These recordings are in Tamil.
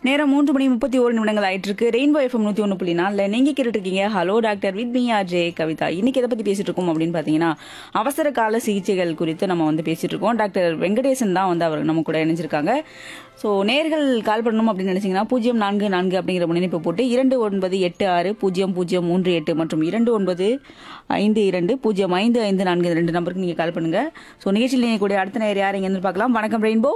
நேரம் மூன்று மணி முப்பத்தி ஒரு நிமிடங்கள் ஆயிட்டு இருக்கு ரெயின்போ எஃப்எம் நூத்தி ஒன்று புள்ளி நாலுல நீங்க கேட்டுட்டு இருக்கீங்க hello doctor with me J Kavitha இன்னைக்கு எதை பத்தி பேசிட்டு இருக்கோம் அப்படின்னு பாத்தீங்கன்னா அவசர கால சிகிச்சைகள் குறித்து நம்ம வந்து பேசிட்டு இருக்கோம் டாக்டர் வெங்கடேசன் தான் வந்து அவர் நம்ம கூட இணைஞ்சிருக்காங்க ஸோ நேர்கள் கால் பண்ணணும் அப்படின்னு நினைச்சீங்கன்னா பூஜ்ஜியம் நான்கு நான்கு அப்படிங்கிற முன்னிணைப்பு போட்டு இரண்டு ஒன்பது எட்டு ஆறு பூஜ்ஜியம் பூஜ்ஜியம் மூன்று எட்டு மற்றும் இரண்டு ஒன்பது ஐந்து இரண்டு பூஜ்ஜியம் ஐந்து ஐந்து நான்கு இந்த ரெண்டு நம்பருக்கு நீங்க கால் பண்ணுங்க ஸோ நிகழ்ச்சியில் நீங்கள் கூட அடுத்த நேரம் யார் எங்க பார்க்கலாம் வணக்கம் ரெயின்போ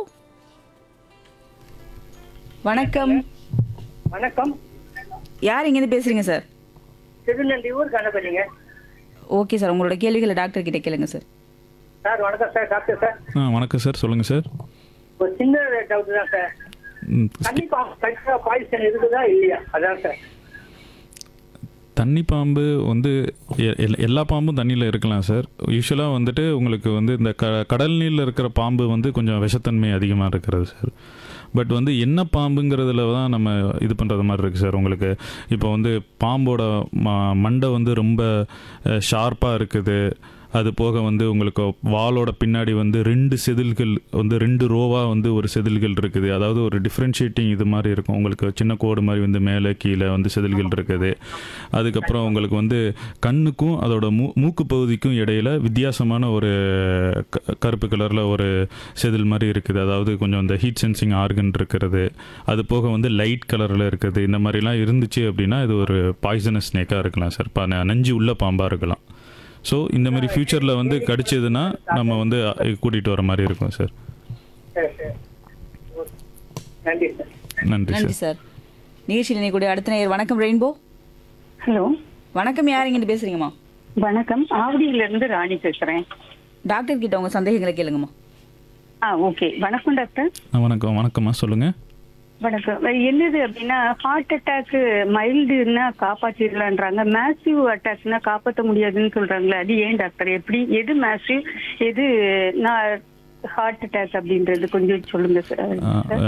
வணக்கம் வணக்கம் யார் இங்கேருந்து பேசுறீங்க சார் திருநெல்லியூர் கணபதிங்க ஓகே சார் உங்களோட கேள்விகளை டாக்டர் கிட்ட கேளுங்க சார் சார் வணக்கம் சார் டாக்டர் சார் ஆ வணக்கம் சார் சொல்லுங்கள் சார் ஒரு சின்ன டவுட் தான் சார் ம், தண்ணி கண்டிப்பா பாய்சன் இருக்குதா இல்லையா அதான் சார் தண்ணி பாம்பு வந்து எ- எல்- எல்லா பாம்பும் தண்ணியில் இருக்கலாம் சார் யூஸ்வலாக வந்துட்டு உங்களுக்கு வந்து இந்த க கடல் நீரில் இருக்கிற பாம்பு வந்து கொஞ்சம் விஷத்தன்மை அதிகமாக இருக்கிறது சார் பட் வந்து என்ன பாம்புங்கிறதுல தான் நம்ம இது பண்ணுறது மாதிரி இருக்குது சார் உங்களுக்கு இப்போ வந்து பாம்போட ம மண்டை வந்து ரொம்ப ஷார்ப்பாக இருக்குது அது போக வந்து உங்களுக்கு வாலோட பின்னாடி வந்து ரெண்டு செதில்கள் வந்து ரெண்டு ரோவாக வந்து ஒரு செதில்கள் இருக்குது அதாவது ஒரு டிஃப்ரென்ஷியேட்டிங் இது மாதிரி இருக்கும் உங்களுக்கு சின்ன கோடு மாதிரி வந்து மேலே கீழே வந்து செதில்கள் இருக்குது அதுக்கப்புறம் உங்களுக்கு வந்து கண்ணுக்கும் அதோட மூ மூக்கு பகுதிக்கும் இடையில வித்தியாசமான ஒரு க- கருப்பு கலரில் ஒரு செதில் மாதிரி இருக்குது அதாவது கொஞ்சம் இந்த ஹீட் சென்சிங் ஆர்கன் இருக்கிறது அது போக வந்து லைட் கலரில் இருக்குது இந்த மாதிரிலாம் இருந்துச்சு அப்படின்னா இது ஒரு பாய்சனஸ் ஸ்னேக்காக இருக்கலாம் சார் ப நஞ்சு உள்ள பாம்பாக இருக்கலாம் ஸோ இந்த மாதிரி ஃப்யூச்சரில் வந்து கடிச்சதுன்னா நம்ம வந்து கூட்டிகிட்டு வர மாதிரி இருக்கும் சார் சரி சரி நன்றி சார் நன்றி நன்றி சார் சார் நிகழ்ச்சியில் நீ கூட அடுத்த நேயர் வணக்கம் ரெயின்போ ஹலோ வணக்கம் யார் இங்கிட்டு பேசுறீங்கம்மா வணக்கம் ஆவடியில இருந்து ராணி பேசுறேன் டாக்டர் கிட்ட உங்க சந்தேகங்களை கேளுங்கம்மா ஆ ஓகே வணக்கம் டாக்டர் ஆ, வணக்கம் வணக்கம்மா சொல்லுங்கள் வணக்கம் என்னது அப்படின்னா ஹார்ட் அட்டாக் மைல்டுன்னா காப்பாற்றிடலான்றாங்க மேசிவ் அட்டாக்னா காப்பாற்ற முடியாதுன்னு சொல்றாங்களே அது ஏன் டாக்டர் எப்படி எது மேசிவ் எது நான் ஹார்ட் அட்டாக் அப்படின்றது கொஞ்சம் சொல்லுங்க சார்